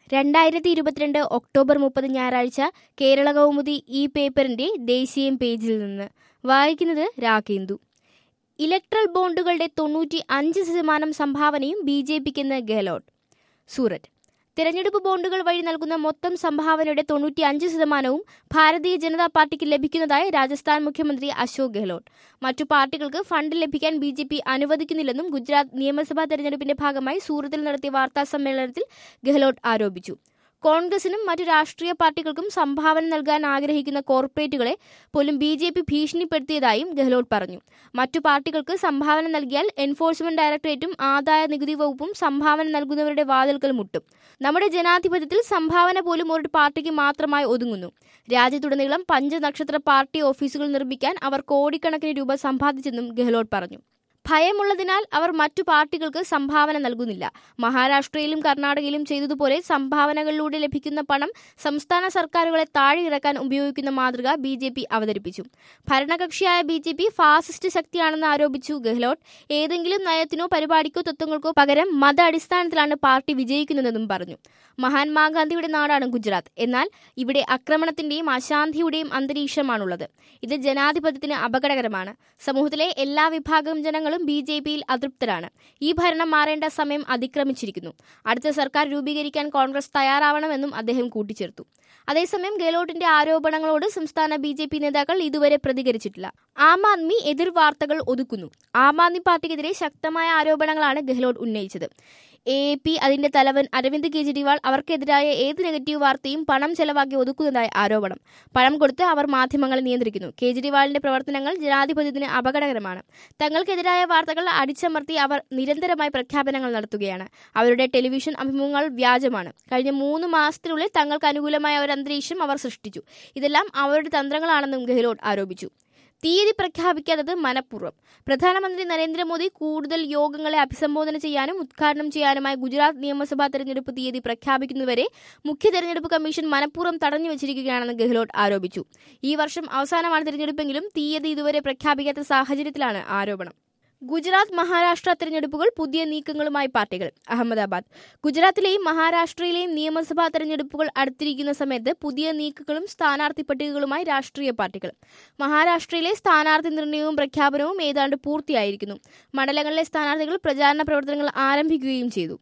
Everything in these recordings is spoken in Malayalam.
രണ്ടായിരത്തി ഇരുപത്തിരണ്ട് ഒക്ടോബർ മുപ്പത് ഞായറാഴ്ച കേരള കൗമുദി ഈ പേപ്പറിന്റെ ദേശീയ പേജിൽ നിന്ന് വായിക്കുന്നത് രാകേന്ദു ഇലക്ട്രൽ ബോണ്ടുകളുടെ തൊണ്ണൂറ്റി അഞ്ച് ശതമാനം സംഭാവനയും ബി ജെ പിക്കെന്ന് ഗെഹ്ലോട്ട് സൂററ്റ് തെരഞ്ഞെടുപ്പ് ബോണ്ടുകൾ വഴി നൽകുന്ന മൊത്തം സംഭാവനയുടെ തൊണ്ണൂറ്റി അഞ്ച് ശതമാനവും ഭാരതീയ ജനതാ പാർട്ടിക്ക് ലഭിക്കുന്നതായി രാജസ്ഥാൻ മുഖ്യമന്ത്രി അശോക് ഗെഹ്ലോട്ട് മറ്റു പാർട്ടികൾക്ക് ഫണ്ട് ലഭിക്കാൻ ബി ജെ പി അനുവദിക്കുന്നില്ലെന്നും ഗുജറാത്ത് നിയമസഭാ തെരഞ്ഞെടുപ്പിന്റെ ഭാഗമായി സൂറത്തിൽ നടത്തിയ വാർത്താ സമ്മേളനത്തിൽ ഗെഹ്ലോട്ട് ആരോപിച്ചു കോൺഗ്രസിനും മറ്റു രാഷ്ട്രീയ പാർട്ടികൾക്കും സംഭാവന നൽകാൻ ആഗ്രഹിക്കുന്ന കോർപ്പറേറ്റുകളെ പോലും ബി ജെ പി ഭീഷണിപ്പെടുത്തിയതായും ഗെഹ്ലോട്ട് പറഞ്ഞു മറ്റു പാർട്ടികൾക്ക് സംഭാവന നൽകിയാൽ എൻഫോഴ്സ്മെന്റ് ഡയറക്ടറേറ്റും ആദായ നികുതി വകുപ്പും സംഭാവന നൽകുന്നവരുടെ വാതിൽക്കൽ മുട്ടും നമ്മുടെ ജനാധിപത്യത്തിൽ സംഭാവന പോലും ഒരു പാർട്ടിക്ക് മാത്രമായി ഒതുങ്ങുന്നു രാജ്യത്തുടനീളം പഞ്ചനക്ഷത്ര പാർട്ടി ഓഫീസുകൾ നിർമ്മിക്കാൻ അവർ കോടിക്കണക്കിന് രൂപ സമ്പാദിച്ചെന്നും ഗെഹ്ലോട്ട് പറഞ്ഞു ഭയമുള്ളതിനാൽ അവർ മറ്റു പാർട്ടികൾക്ക് സംഭാവന നൽകുന്നില്ല മഹാരാഷ്ട്രയിലും കർണാടകയിലും ചെയ്തതുപോലെ സംഭാവനകളിലൂടെ ലഭിക്കുന്ന പണം സംസ്ഥാന സർക്കാരുകളെ താഴെ ഇറക്കാൻ ഉപയോഗിക്കുന്ന മാതൃക ബി ജെ പി അവതരിപ്പിച്ചു ഭരണകക്ഷിയായ ബി ജെ പി ഫാസിസ്റ്റ് ശക്തിയാണെന്ന് ആരോപിച്ചു ഗെഹ്ലോട്ട് ഏതെങ്കിലും നയത്തിനോ പരിപാടിക്കോ തത്വങ്ങൾക്കോ പകരം മത അടിസ്ഥാനത്തിലാണ് പാർട്ടി വിജയിക്കുന്നതെന്നും പറഞ്ഞു മഹാത്മാഗാന്ധിയുടെ നാടാണ് ഗുജറാത്ത് എന്നാൽ ഇവിടെ ആക്രമണത്തിന്റെയും അശാന്തിയുടെയും അന്തരീക്ഷമാണുള്ളത് ഇത് ജനാധിപത്യത്തിന് അപകടകരമാണ് സമൂഹത്തിലെ എല്ലാ വിഭാഗം ജനങ്ങളും ബി ജെ പിയിൽ അതൃപ്തരാണ് ഈ ഭരണം മാറേണ്ട സമയം അതിക്രമിച്ചിരിക്കുന്നു അടുത്ത സർക്കാർ രൂപീകരിക്കാൻ കോൺഗ്രസ് തയ്യാറാവണമെന്നും അദ്ദേഹം കൂട്ടിച്ചേർത്തു അതേസമയം ഗെഹ്ലോട്ടിന്റെ ആരോപണങ്ങളോട് സംസ്ഥാന ബി ജെ പി നേതാക്കൾ ഇതുവരെ പ്രതികരിച്ചിട്ടില്ല ആം ആദ്മി എതിർ വാർത്തകൾ ഒതുക്കുന്നു ആം ആദ്മി പാർട്ടിക്കെതിരെ ശക്തമായ ആരോപണങ്ങളാണ് ഗെഹ്ലോട്ട് ഉന്നയിച്ചത് എ പി അതിന്റെ തലവൻ അരവിന്ദ് കെജ്രിവാൾ അവർക്കെതിരായ ഏത് നെഗറ്റീവ് വാർത്തയും പണം ചെലവാക്കി ഒതുക്കുന്നതായി ആരോപണം പണം കൊടുത്ത് അവർ മാധ്യമങ്ങളെ നിയന്ത്രിക്കുന്നു കേജ്രിവാളിന്റെ പ്രവർത്തനങ്ങൾ ജനാധിപത്യത്തിന് അപകടകരമാണ് തങ്ങൾക്കെതിരായ വാർത്തകൾ അടിച്ചമർത്തി അവർ നിരന്തരമായി പ്രഖ്യാപനങ്ങൾ നടത്തുകയാണ് അവരുടെ ടെലിവിഷൻ അഭിമുഖങ്ങൾ വ്യാജമാണ് കഴിഞ്ഞ മൂന്ന് മാസത്തിനുള്ളിൽ തങ്ങൾക്ക് അനുകൂലമായ ഒരു അന്തരീക്ഷം അവർ സൃഷ്ടിച്ചു ഇതെല്ലാം അവരുടെ തന്ത്രങ്ങളാണെന്നും ഗെഹ്ലോട്ട് ആരോപിച്ചു തീയതി പ്രഖ്യാപിക്കാത്തത് മനഃപൂർവ്വം പ്രധാനമന്ത്രി നരേന്ദ്രമോദി കൂടുതൽ യോഗങ്ങളെ അഭിസംബോധന ചെയ്യാനും ഉദ്ഘാടനം ചെയ്യാനുമായി ഗുജറാത്ത് നിയമസഭാ തെരഞ്ഞെടുപ്പ് തീയതി പ്രഖ്യാപിക്കുന്നവരെ മുഖ്യ തെരഞ്ഞെടുപ്പ് കമ്മീഷൻ മനഃപൂർവ്വം തടഞ്ഞു വെച്ചിരിക്കുകയാണെന്ന് ഗെഹ്ലോട്ട് ആരോപിച്ചു ഈ വർഷം അവസാനമാണ് തെരഞ്ഞെടുപ്പെങ്കിലും തീയതി ഇതുവരെ പ്രഖ്യാപിക്കാത്ത സാഹചര്യത്തിലാണ് ആരോപണം ഗുജറാത്ത് മഹാരാഷ്ട്ര തെരഞ്ഞെടുപ്പുകൾ പുതിയ നീക്കങ്ങളുമായി പാർട്ടികൾ അഹമ്മദാബാദ് ഗുജറാത്തിലെയും മഹാരാഷ്ട്രയിലെയും നിയമസഭാ തെരഞ്ഞെടുപ്പുകൾ അടുത്തിരിക്കുന്ന സമയത്ത് പുതിയ നീക്കങ്ങളും സ്ഥാനാർത്ഥി പട്ടികകളുമായി രാഷ്ട്രീയ പാർട്ടികൾ മഹാരാഷ്ട്രയിലെ സ്ഥാനാർത്ഥി നിർണയവും പ്രഖ്യാപനവും ഏതാണ്ട് പൂർത്തിയായിരിക്കുന്നു മണ്ഡലങ്ങളിലെ സ്ഥാനാർത്ഥികൾ പ്രചാരണ പ്രവർത്തനങ്ങൾ ആരംഭിക്കുകയും ചെയ്തു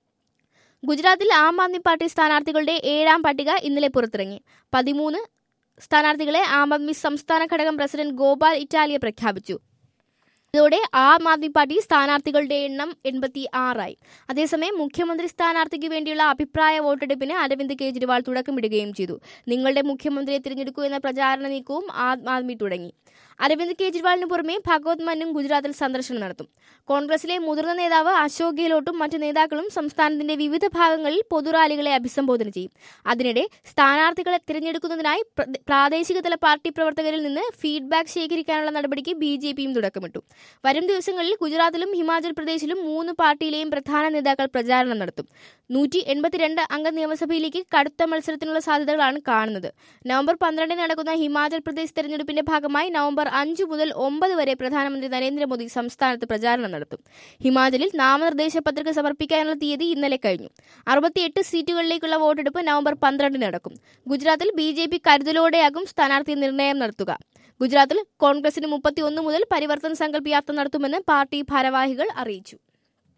ഗുജറാത്തിൽ ആം ആദ്മി പാർട്ടി സ്ഥാനാർത്ഥികളുടെ ഏഴാം പട്ടിക ഇന്നലെ പുറത്തിറങ്ങി പതിമൂന്ന് സ്ഥാനാർത്ഥികളെ ആം ആദ്മി സംസ്ഥാന ഘടകം പ്രസിഡന്റ് ഗോപാൽ ഇറ്റാലിയ പ്രഖ്യാപിച്ചു ഇതോടെ ആം ആദ്മി പാർട്ടി സ്ഥാനാർത്ഥികളുടെ എണ്ണം എൺപത്തി ആറായി അതേസമയം മുഖ്യമന്ത്രി സ്ഥാനാർത്ഥിക്ക് വേണ്ടിയുള്ള അഭിപ്രായ വോട്ടെടുപ്പിന് അരവിന്ദ് കെജ്രിവാൾ തുടക്കമിടുകയും ചെയ്തു നിങ്ങളുടെ മുഖ്യമന്ത്രിയെ തിരഞ്ഞെടുക്കൂ എന്ന പ്രചാരണ നീക്കവും ആം ആദ്മി തുടങ്ങി അരവിന്ദ് കെജ്രിവാളിന് പുറമെ ഭഗവത് മന്നും ഗുജറാത്തിൽ സന്ദർശനം നടത്തും കോൺഗ്രസിലെ മുതിർന്ന നേതാവ് അശോക് ഗെഹ്ലോട്ടും മറ്റു നേതാക്കളും സംസ്ഥാനത്തിന്റെ വിവിധ ഭാഗങ്ങളിൽ പൊതുറാലികളെ അഭിസംബോധന ചെയ്യും അതിനിടെ സ്ഥാനാർത്ഥികളെ തിരഞ്ഞെടുക്കുന്നതിനായി പ്രാദേശിക തല പാർട്ടി പ്രവർത്തകരിൽ നിന്ന് ഫീഡ്ബാക്ക് ശേഖരിക്കാനുള്ള നടപടിക്ക് ബി ജെ പിയും തുടക്കമിട്ടു വരും ദിവസങ്ങളിൽ ഗുജറാത്തിലും ഹിമാചൽ പ്രദേശിലും മൂന്ന് പാർട്ടിയിലെയും പ്രധാന നേതാക്കൾ പ്രചാരണം നടത്തും നൂറ്റി എൺപത്തിരണ്ട് അംഗ നിയമസഭയിലേക്ക് കടുത്ത മത്സരത്തിനുള്ള സാധ്യതകളാണ് കാണുന്നത് നവംബർ പന്ത്രണ്ടിന് നടക്കുന്ന ഹിമാചൽ പ്രദേശ് തെരഞ്ഞെടുപ്പിന്റെ ഭാഗമായി നവംബർ അഞ്ചു മുതൽ ഒമ്പത് വരെ പ്രധാനമന്ത്രി നരേന്ദ്രമോദി സംസ്ഥാനത്ത് പ്രചാരണം നടത്തും ഹിമാചലിൽ നാമനിർദ്ദേശ പത്രിക സമർപ്പിക്കാനുള്ള തീയതി ഇന്നലെ കഴിഞ്ഞു അറുപത്തിയെട്ട് സീറ്റുകളിലേക്കുള്ള വോട്ടെടുപ്പ് നവംബർ പന്ത്രണ്ടിന് നടക്കും ഗുജറാത്തിൽ ബി ജെ പി കരുതലോടെയാകും സ്ഥാനാർത്ഥി നിർണയം നടത്തുക ഗുജറാത്തിൽ കോൺഗ്രസിന് മുപ്പത്തിയൊന്ന് മുതൽ പരിവർത്തൻ സങ്കല്പ് യാത്ര നടത്തുമെന്ന് പാർട്ടി ഭാരവാഹികൾ അറിയിച്ചു